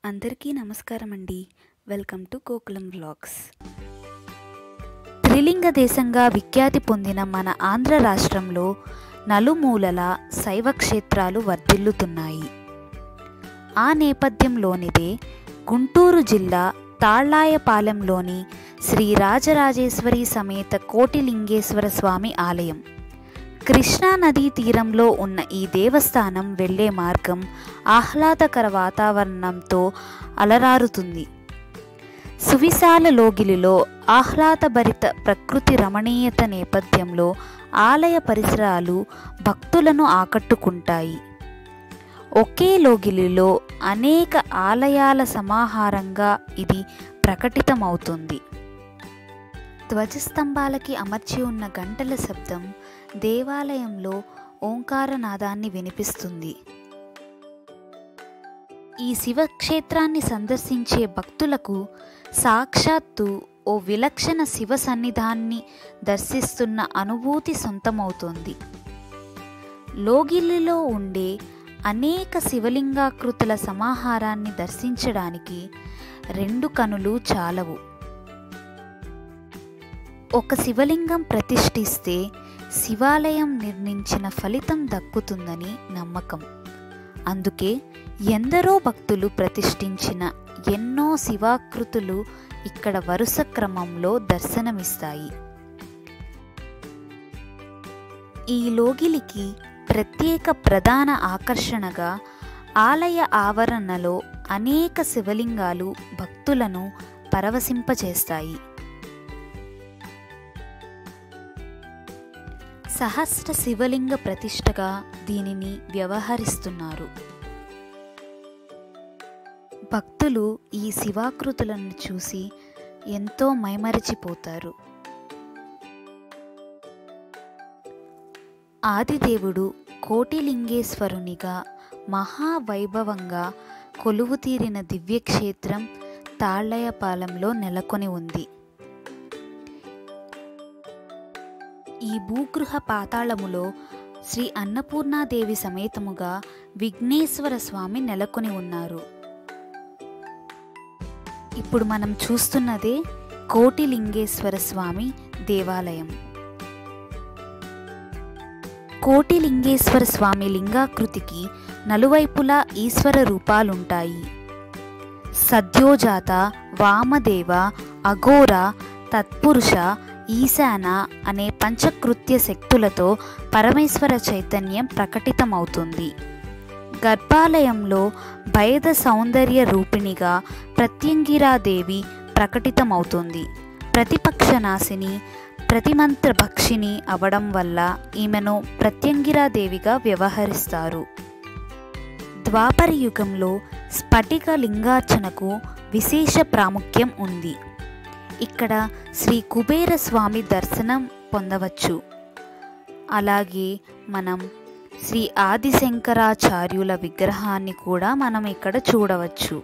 అందరికీ నమస్కారం అండి వెల్కమ్ టు గోకులం వ్లాగ్స్ త్రిలింగ దేశంగా విఖ్యాతి పొందిన మన ఆంధ్ర రాష్ట్రంలో నలుమూలల శైవ క్షేత్రాలు వర్ధిల్లుతున్నాయి ఆ నేపథ్యంలోనిదే గుంటూరు జిల్లా తాళ్లాయపాలెంలోని శ్రీ రాజరాజేశ్వరి సమేత కోటిలింగేశ్వర స్వామి ఆలయం కృష్ణా నదీ తీరంలో ఉన్న ఈ దేవస్థానం వెళ్ళే మార్గం ఆహ్లాదకర వాతావరణంతో అలరారుతుంది సువిశాల లోగిలిలో ఆహ్లాదభరిత ప్రకృతి రమణీయత నేపథ్యంలో ఆలయ పరిసరాలు భక్తులను ఆకట్టుకుంటాయి ఒకే లోగిలిలో అనేక ఆలయాల సమాహారంగా ఇది ప్రకటితమవుతుంది ధ్వజస్తంభాలకి అమర్చి ఉన్న గంటల శబ్దం దేవాలయంలో ఓంకారనాదాన్ని వినిపిస్తుంది ఈ శివక్షేత్రాన్ని సందర్శించే భక్తులకు సాక్షాత్తు ఓ విలక్షణ శివ సన్నిధాన్ని దర్శిస్తున్న అనుభూతి సొంతమవుతోంది లోగిలిలో ఉండే అనేక శివలింగాకృతుల సమాహారాన్ని దర్శించడానికి రెండు కనులు చాలవు ఒక శివలింగం ప్రతిష్ఠిస్తే శివాలయం నిర్మించిన ఫలితం దక్కుతుందని నమ్మకం అందుకే ఎందరో భక్తులు ప్రతిష్ఠించిన ఎన్నో శివాకృతులు ఇక్కడ వరుస క్రమంలో దర్శనమిస్తాయి ఈ లోగిలికి ప్రత్యేక ప్రధాన ఆకర్షణగా ఆలయ ఆవరణలో అనేక శివలింగాలు భక్తులను పరవశింపచేస్తాయి సహస్ర శివలింగ ప్రతిష్టగా దీనిని వ్యవహరిస్తున్నారు భక్తులు ఈ శివాకృతులను చూసి ఎంతో మైమరిచిపోతారు ఆదిదేవుడు కోటిలింగేశ్వరునిగా మహావైభవంగా కొలువుతీరిన దివ్యక్షేత్రం తాళ్లయపాలెంలో నెలకొని ఉంది ఈ భూగృహ పాతాళములో శ్రీ అన్నపూర్ణాదేవి సమేతముగా విఘ్నేశ్వర స్వామి నెలకొని ఉన్నారు ఇప్పుడు మనం చూస్తున్నదే కోటిలింగేశ్వర స్వామి దేవాలయం కోటిలింగేశ్వర స్వామి లింగాకృతికి నలువైపులా ఈశ్వర రూపాలుంటాయి సద్యోజాత వామదేవ అఘోర తత్పురుష ఈశాన అనే పంచకృత్య శక్తులతో పరమేశ్వర చైతన్యం ప్రకటితమవుతుంది గర్భాలయంలో భయద సౌందర్య రూపిణిగా ప్రత్యంగిరాదేవి ప్రకటితమవుతుంది ప్రతిపక్ష నాశిని ప్రతిమంత్ర భక్షిణి అవడం వల్ల ఈమెను ప్రత్యంగిరాదేవిగా వ్యవహరిస్తారు ద్వాపర యుగంలో స్ఫటిక లింగార్చనకు విశేష ప్రాముఖ్యం ఉంది ఇక్కడ శ్రీ కుబేర స్వామి దర్శనం పొందవచ్చు అలాగే మనం శ్రీ ఆదిశంకరాచార్యుల విగ్రహాన్ని కూడా మనం ఇక్కడ చూడవచ్చు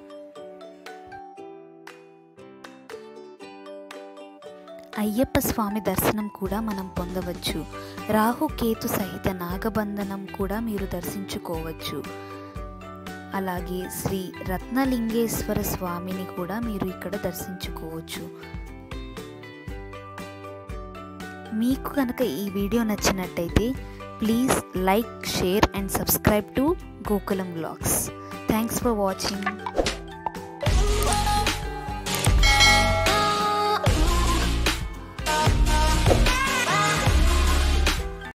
అయ్యప్ప స్వామి దర్శనం కూడా మనం పొందవచ్చు రాహుకేతు సహిత నాగబంధనం కూడా మీరు దర్శించుకోవచ్చు అలాగే శ్రీ రత్నలింగేశ్వర స్వామిని కూడా మీరు ఇక్కడ దర్శించుకోవచ్చు మీకు కనుక ఈ వీడియో నచ్చినట్టయితే please like share and subscribe to Gokulam vlogs thanks for watching